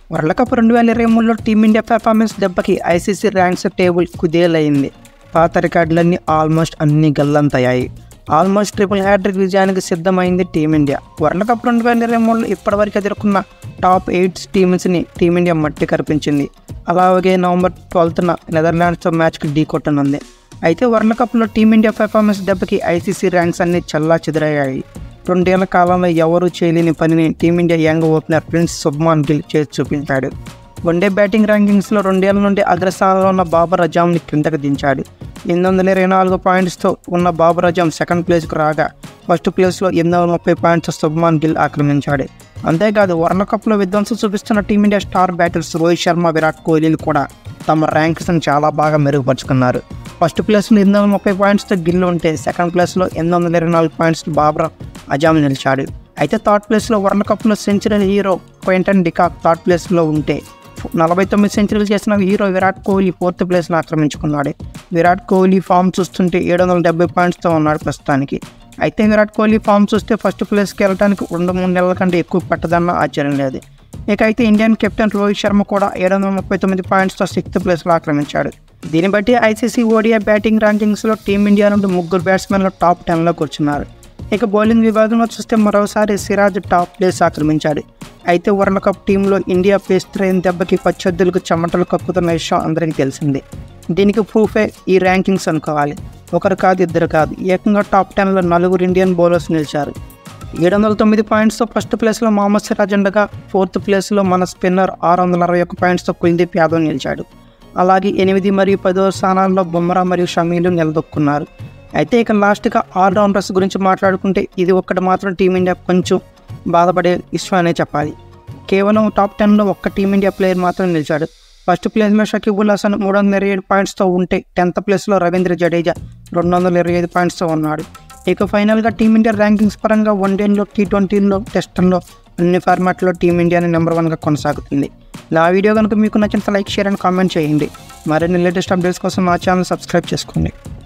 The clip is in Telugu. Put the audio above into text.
వరల్డ్ కప్ రెండు వేల ఇరవై మూడులో టీమిండియా పెర్ఫార్మెన్స్ దెబ్బకి ఐసీసీ ర్యాంక్స్ టేబుల్ కుదేలైంది పాత రికార్డులన్నీ ఆల్మోస్ట్ అన్ని గల్లంతయ్యాయి ఆల్మోస్ట్ ట్రిపుల్ హ్యాట్రిక్ విజయానికి సిద్ధమైంది టీమిండియా వరల్డ్ కప్ రెండు వేల ఇరవై మూడులో ఇప్పటివరకు ఎదుర్కొన్న టాప్ ఎయిట్ టీమ్స్ని టీమిండియా మట్టి కనిపించింది అలాగే నవంబర్ ట్వెల్త్న నెదర్లాండ్స్తో మ్యాచ్కి ఢీ కొట్టనుంది అయితే వరల్డ్ కప్లో టీమిండియా పెర్ఫార్మెన్స్ దెబ్బకి ఐసీసీ ర్యాంక్స్ అన్ని చల్లా చెదిరయ్యాయి రెండేళ్ల కాలంలో ఎవరూ చేయలేని పనిని team India young opener prince Shubman Gill చేసి చూపించాడు వన్డే బ్యాటింగ్ ర్యాంకింగ్స్లో రెండేళ్ల నుండి అగ్రస్థానంలో ఉన్న బాబర్ అజామ్ని కిందకు దించాడు ఎనిమిది వందల ఇరవై నాలుగు పాయింట్స్తో ఉన్న బాబర్ అజామ్ సెకండ్ ప్లేస్కు రాగా ఫస్ట్ ప్లేస్లో ఎనిమిది వందల ముప్పై పాయింట్స్ శుభ్మాన్ గిల్ ఆక్రమించాడు అంతేకాదు వరల్డ్ కప్లో విధ్వంసం చూపిస్తున్న team India star batters Rohit Sharma Virat కోహ్లీలు కూడా తమ ర్యాంక్స్ని చాలా బాగా మెరుగుపరుచుకున్నారు ఫస్ట్ ప్లేస్లో ఎనిమిది వందల ముప్పై పాయింట్స్తో గిల్ ఉంటే సెకండ్ ప్లేస్లో ఎనిమిది వందల ఇరవై నాలుగు పాయింట్స్ బాబర్ అజామ్ నిలిచాడు అయితే థర్డ్ ప్లేస్లో వరల్డ్ కప్లో century hero Quinton de Kock third ప్లేస్లో ఉంటే నలభై తొమ్మిది సెంచరీలు చేసిన హీరో విరాట్ కోహ్లీ ఫోర్త్ ప్లేస్ను ఆక్రమించుకున్నాడు విరాట్ కోహ్లీ ఫామ్ చూస్తుంటే ఏడు వందల డెబ్బై పాయింట్స్తో ఉన్నాడు ప్రస్తుతానికి అయితే విరాట్ కోహ్లీ ఫామ్ చూస్తే ఫస్ట్ ప్లేస్కి వెళ్ళడానికి రెండు మూడు నెలల కంటే ఎక్కువ పట్టదన్న ఆశ్చర్యం లేదు ఇక అయితే ఇండియన్ కెప్టెన్ రోహిత్ శర్మ కూడా ఏడు వందల ముప్పై తొమ్మిది పాయింట్స్తో సిక్స్త్ ప్లేస్లో ఆక్రమించాడు దీన్ని బట్టి ఐసీసీ ఓడియా బ్యాటింగ్ ర్యాంకింగ్స్లో టీమిండియా నుండి ముగ్గురు బ్యాట్స్మెన్లు టాప్ టెన్లో కూర్చున్నారు ఇక బౌలింగ్ విభాగంలో చూస్తే మరోసారి సిరాజ్ టాప్ ప్లేస్ ఆక్రమించాడు అయితే వరల్డ్ కప్ టీంలో ఇండియా పేస్ ట్రైన్ దెబ్బకి ప్రత్యర్థులకు చెమటలు కక్కుతున్న విషయం అందరికీ తెలిసింది దీనికి ప్రూఫే ఈ ర్యాంకింగ్స్ అనుకోవాలి ఒకరు కాదు ఇద్దరు కాదు ఏకంగా టాప్ టెన్లో నలుగురు ఇండియన్ బౌలర్స్ నిలిచారు ఏడు వందల తొమ్మిది పాయింట్స్తో ఫస్ట్ ప్లేస్లో మహమ్మద్ సిరాజ్ ఉండగా ఫోర్త్ ప్లేస్లో మన స్పిన్నర్ ఆరు వందల అరవై ఒక్క పాయింట్స్తో కుల్దీప్ యాదవ్ నిలిచాడు అలాగే ఎనిమిది మరియు పదో స్థానాల్లో బొమ్మరా మరియు షమీలు నిలదొక్కున్నారు అయితే ఇక లాస్ట్గా ఆల్రౌండర్స్ గురించి మాట్లాడుకుంటే ఇది ఒక్కటి మాత్రం టీమిండియా కొంచెం బాధపడే విషయం అనే చెప్పాలి కేవలం టాప్ టెన్లో ఒక్క టీమిండియా ప్లేయర్ మాత్రం నిలిచాడు ఫస్ట్ ప్లేస్లో షకీబుల్ హసన్ మూడు వందల ఇరవై ఏడు పాయింట్స్తో ఉంటే టెన్త్ ప్లేస్లో రవీంద్ర జడేజా రెండు వందల ఇరవై ఐదు పాయింట్స్తో ఉన్నాడు ఇక ఫైనల్గా టీమిండియా ర్యాంకింగ్స్ పరంగా వన్డేలో టీ ట్వంటీలో టెస్టుల్లో అన్ని ఫార్మాట్లో టీమిండియాని నెంబర్ వన్గా కొనసాగుతుంది నా వీడియో కనుక మీకు నచ్చినంత లైక్ షేర్ అండ్ కామెంట్ చేయండి మరిన్ని లేటెస్ట్ అప్డేట్స్ కోసం మా ఛానల్ సబ్స్క్రైబ్ చేసుకోండి